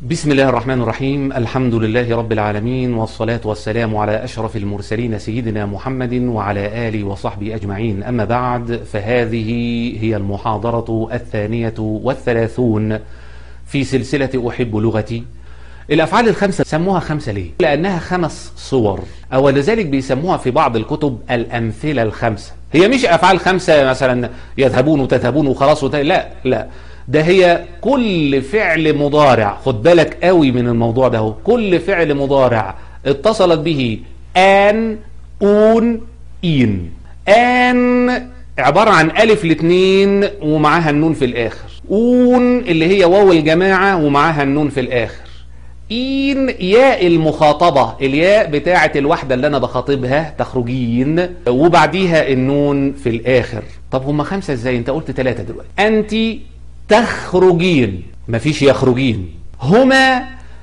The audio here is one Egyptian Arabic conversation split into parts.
بسم الله الرحمن الرحيم الحمد لله رب العالمين والصلاة والسلام على أشرف المرسلين سيدنا محمد وعلى آله وصحبه أجمعين أما بعد فهذه هي المحاضرة الثانية والثلاثون في سلسلة أحب لغتي الأفعال الخمسة سموها خمسة ليه؟ لأنها خمس صور أو لذلك بيسموها في بعض الكتب الأمثلة الخمسة هي مش أفعال خمسة مثلا يذهبون وتذهبون وخلاص وت... لا لا ده هي كل فعل مضارع خد بالك قوي من الموضوع ده هو. كل فعل مضارع اتصلت به آن أون إين آن عبارة عن ألف الاثنين ومعاها النون في الآخر أون اللي هي واو الجماعة ومعاها النون في الآخر إين ياء المخاطبة الياء بتاعة الوحدة اللي أنا بخاطبها تخرجين وبعديها النون في الآخر طب هما خمسة إزاي أنت قلت ثلاثة دلوقتي أنت تخرجين مفيش يخرجين هما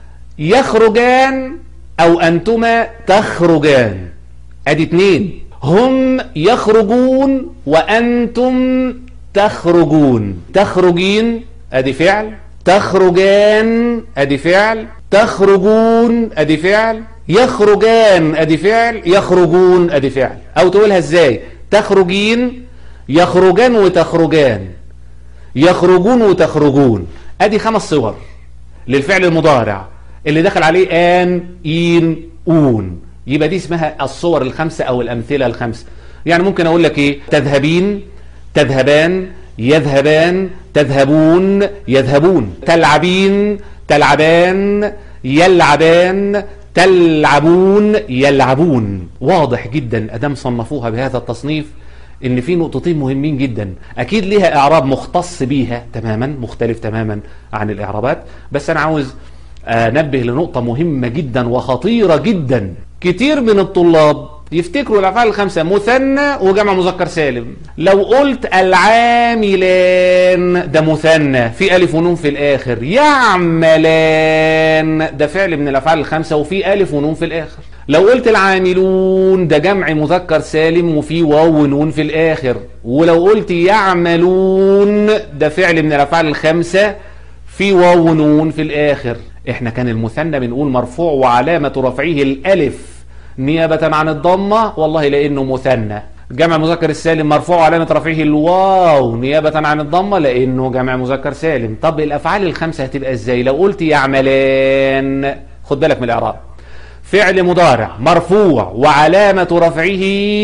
يخرجان أو أنتما تخرجان أدي اتنين هم يخرجون وأنتم تخرجون تخرجين أدي فعل تخرجان أدي فعل تخرجون أدي فعل يخرجان أدي فعل يخرجون أدي فعل أو تقولها إزاي تخرجين يخرجان وتخرجان يخرجون وتخرجون ادي خمس صور للفعل المضارع اللي دخل عليه ان ان اون يبقى دي اسمها الصور الخمسة او الامثلة الخمسة يعني ممكن اقول لك ايه تذهبين تذهبان يذهبان تذهبون يذهبون تلعبين تلعبان يلعبان تلعبون يلعبون واضح جدا ادام صنفوها بهذا التصنيف ان في نقطتين مهمين جدا اكيد ليها اعراب مختص بيها تماما مختلف تماما عن الاعرابات بس انا عاوز انبه لنقطه مهمه جدا وخطيره جدا كتير من الطلاب يفتكروا الافعال الخمسه مثنى وجمع مذكر سالم لو قلت العاملان ده مثنى في الف ونون في الاخر يعملان ده فعل من الافعال الخمسه وفي الف ونون في الاخر لو قلت العاملون ده جمع مذكر سالم وفي واو ونون في الاخر ولو قلت يعملون ده فعل من الافعال الخمسه في واو ونون في الاخر احنا كان المثنى بنقول مرفوع وعلامه رفعه الالف نيابه عن الضمه والله لانه مثنى جمع مذكر السالم مرفوع وعلامه رفعه الواو نيابه عن الضمه لانه جمع مذكر سالم طب الافعال الخمسه هتبقى ازاي لو قلت يعملان خد بالك من الاعراب فعل مضارع مرفوع وعلامة رفعه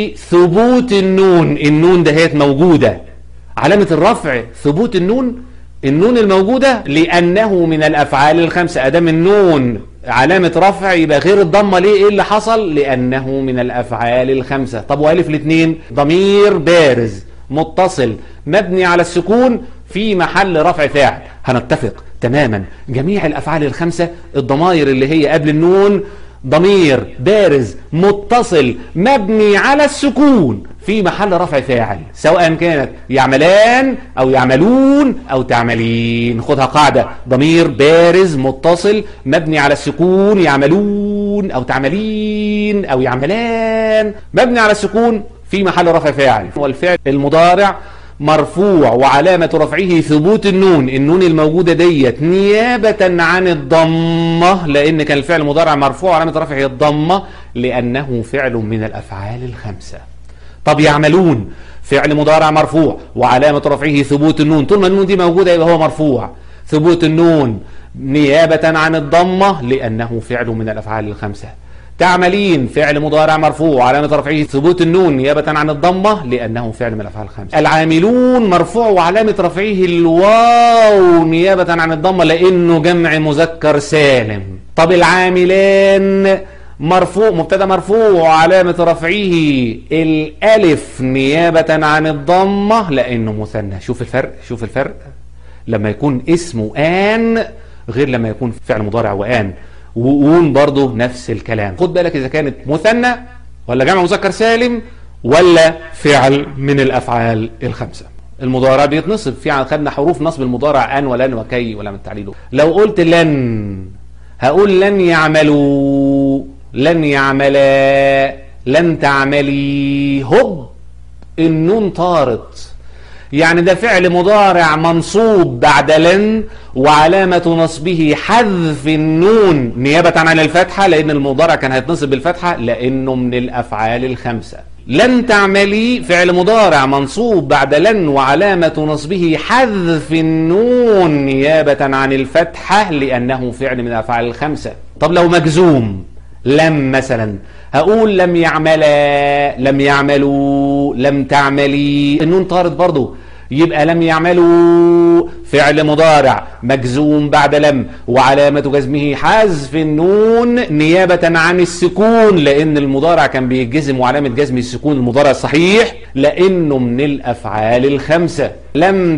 ثبوت النون النون دهيت موجودة علامة الرفع ثبوت النون النون الموجودة لأنه من الأفعال الخمسة أدام النون علامة رفع يبقى غير الضمة ليه إيه اللي حصل لأنه من الأفعال الخمسة طب وألف الاثنين ضمير بارز متصل مبني على السكون في محل رفع فاعل هنتفق تماما جميع الأفعال الخمسة الضمائر اللي هي قبل النون ضمير بارز متصل مبني على السكون في محل رفع فاعل سواء كانت يعملان او يعملون او تعملين خدها قاعدة ضمير بارز متصل مبني على السكون يعملون او تعملين او يعملان مبني على السكون في محل رفع فاعل والفعل المضارع مرفوع وعلامة رفعه ثبوت النون النون الموجودة ديت نيابة عن الضمة لأن كان الفعل المضارع مرفوع وعلامة رفعه الضمة لأنه فعل من الأفعال الخمسة طب يعملون فعل مضارع مرفوع وعلامة رفعه ثبوت النون طول ما النون دي موجودة يبقى هو مرفوع ثبوت النون نيابة عن الضمة لأنه فعل من الأفعال الخمسة تعملين فعل مضارع مرفوع علامة رفعه ثبوت النون نيابة عن الضمة لأنه فعل من الأفعال الخمسة العاملون مرفوع وعلامة رفعه الواو نيابة عن الضمة لأنه جمع مذكر سالم طب العاملان مرفوع مبتدا مرفوع وعلامة رفعه الألف نيابة عن الضمة لأنه مثنى شوف الفرق شوف الفرق لما يكون اسمه آن غير لما يكون فعل مضارع وآن وقون برضه نفس الكلام خد بالك إذا كانت مثنى ولا جمع مذكر سالم ولا فعل من الأفعال الخمسة المضارع بيتنصب في خدنا حروف نصب المضارع أن ولن وكي ولا من تعليله لو قلت لن هقول لن يعملوا لن يعملا لن تعملي هب النون طارت يعني ده فعل مضارع منصوب بعد لن وعلامة نصبه حذف النون نيابة عن الفتحة لأن المضارع كان هيتنصب بالفتحة لأنه من الأفعال الخمسة لن تعملي فعل مضارع منصوب بعد لن وعلامة نصبه حذف النون نيابة عن الفتحة لأنه فعل من الأفعال الخمسة طب لو مجزوم لم مثلا هقول لم يعملا لم يعملوا لم تعملي النون طارد برضو يبقى لم يعملوا فعل مضارع مجزوم بعد لم وعلامة جزمه حذف النون نيابة عن السكون لأن المضارع كان بيجزم وعلامة جزم السكون المضارع الصحيح لأنه من الأفعال الخمسة لم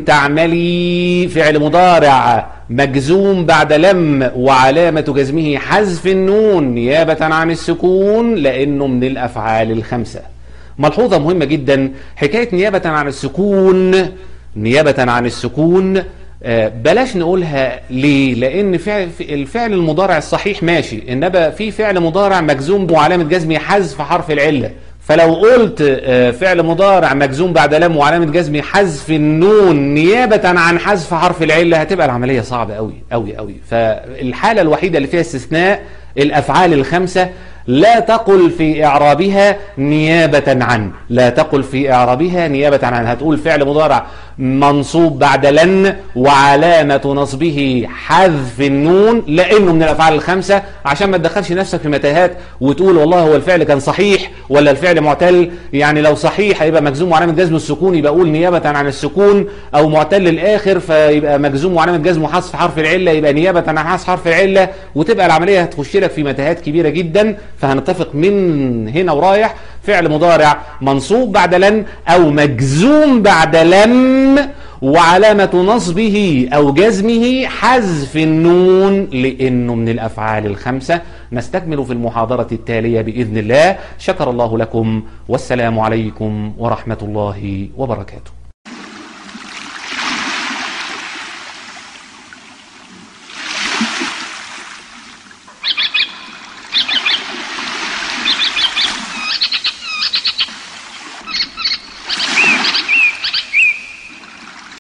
تعملي فعل مضارع مجزوم بعد لم وعلامة جزمه حذف النون نيابة عن السكون لأنه من الأفعال الخمسة ملحوظة مهمة جدا حكاية نيابة عن السكون نيابة عن السكون بلاش نقولها ليه لان فعل الفعل المضارع الصحيح ماشي انما في فعل مضارع مجزوم وعلامه جزمه حذف حرف العله فلو قلت فعل مضارع مجزوم بعد لام وعلامه جزمه حذف النون نيابه عن حذف حرف العله هتبقى العمليه صعبه قوي قوي قوي فالحاله الوحيده اللي فيها استثناء الافعال الخمسه لا تقل في إعرابها نيابة عن لا تقل في إعرابها نيابة عن هتقول فعل مضارع منصوب بعد لن وعلامة نصبه حذف النون لأنه من الأفعال الخمسة عشان ما تدخلش نفسك في متاهات وتقول والله هو الفعل كان صحيح ولا الفعل معتل يعني لو صحيح هيبقى مجزوم وعلامة جزم السكون يبقى أقول نيابة عن السكون أو معتل الآخر فيبقى مجزوم وعلامة جزم وحذف حرف العلة يبقى نيابة عن حذف حرف العلة وتبقى العملية هتخش لك في متاهات كبيرة جدا فهنتفق من هنا ورايح فعل مضارع منصوب بعد لن أو مجزوم بعد لم وعلامة نصبه أو جزمه حذف النون لأنه من الأفعال الخمسة نستكمل في المحاضرة التالية بإذن الله شكر الله لكم والسلام عليكم ورحمة الله وبركاته